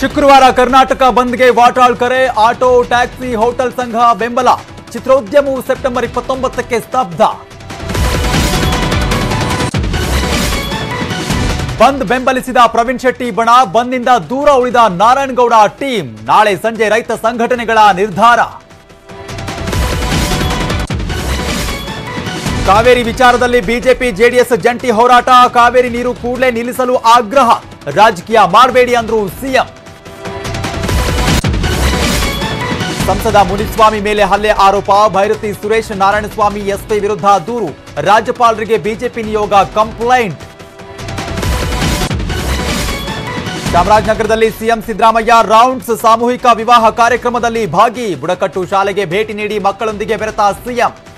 ಶುಕ್ರವಾರ ಕರ್ನಾಟಕ ಬಂದ್ಗೆ ವಾಟಾಳ್ ಕರೆ ಆಟೋ ಟ್ಯಾಕ್ಸಿ ಹೋಟೆಲ್ ಸಂಘ ಬೆಂಬಲ ಚಿತ್ರೋದ್ಯಮವು ಸೆಪ್ಟೆಂಬರ್ ಇಪ್ಪತ್ತೊಂಬತ್ತಕ್ಕೆ ಸ್ತಬ್ಧ ಬಂದ್ ಬೆಂಬಲಿಸಿದ ಪ್ರವೀಣ್ ಶೆಟ್ಟಿ ಬಣ ಬಂದ್ನಿಂದ ದೂರ ಉಳಿದ ನಾರಾಯಣಗೌಡ ಟೀಮ್ ನಾಳೆ ಸಂಜೆ ರೈತ ಸಂಘಟನೆಗಳ ನಿರ್ಧಾರ ಕಾವೇರಿ ವಿಚಾರದಲ್ಲಿ ಬಿಜೆಪಿ ಜೆಡಿಎಸ್ ಜಂಟಿ ಹೋರಾಟ ಕಾವೇರಿ ನೀರು ಕೂಡಲೇ ನಿಲ್ಲಿಸಲು ಆಗ್ರಹ ರಾಜಕೀಯ ಮಾಡಬೇಡಿ ಅಂದ್ರು ಸಿಎಂ ಸಂಸದ ಮುನಿಸ್ವಾಮಿ ಮೇಲೆ ಹಲ್ಲೆ ಆರೋಪ ಭೈರತಿ ಸುರೇಶ್ ನಾರಾಯಣಸ್ವಾಮಿ ಎಸ್ಪಿ ವಿರುದ್ಧ ದೂರು ರಾಜ್ಯಪಾಲರಿಗೆ ಬಿಜೆಪಿ ನಿಯೋಗ ಕಂಪ್ಲೇಂಟ್ ಚಾಮರಾಜನಗರದಲ್ಲಿ ಸಿಎಂ ಸಿದ್ದರಾಮಯ್ಯ ರೌಂಡ್ಸ್ ಸಾಮೂಹಿಕ ವಿವಾಹ ಕಾರ್ಯಕ್ರಮದಲ್ಲಿ ಭಾಗಿ ಬುಡಕಟ್ಟು ಶಾಲೆಗೆ ಭೇಟಿ ನೀಡಿ ಮಕ್ಕಳೊಂದಿಗೆ ಬೆರೆತ ಸಿಎಂ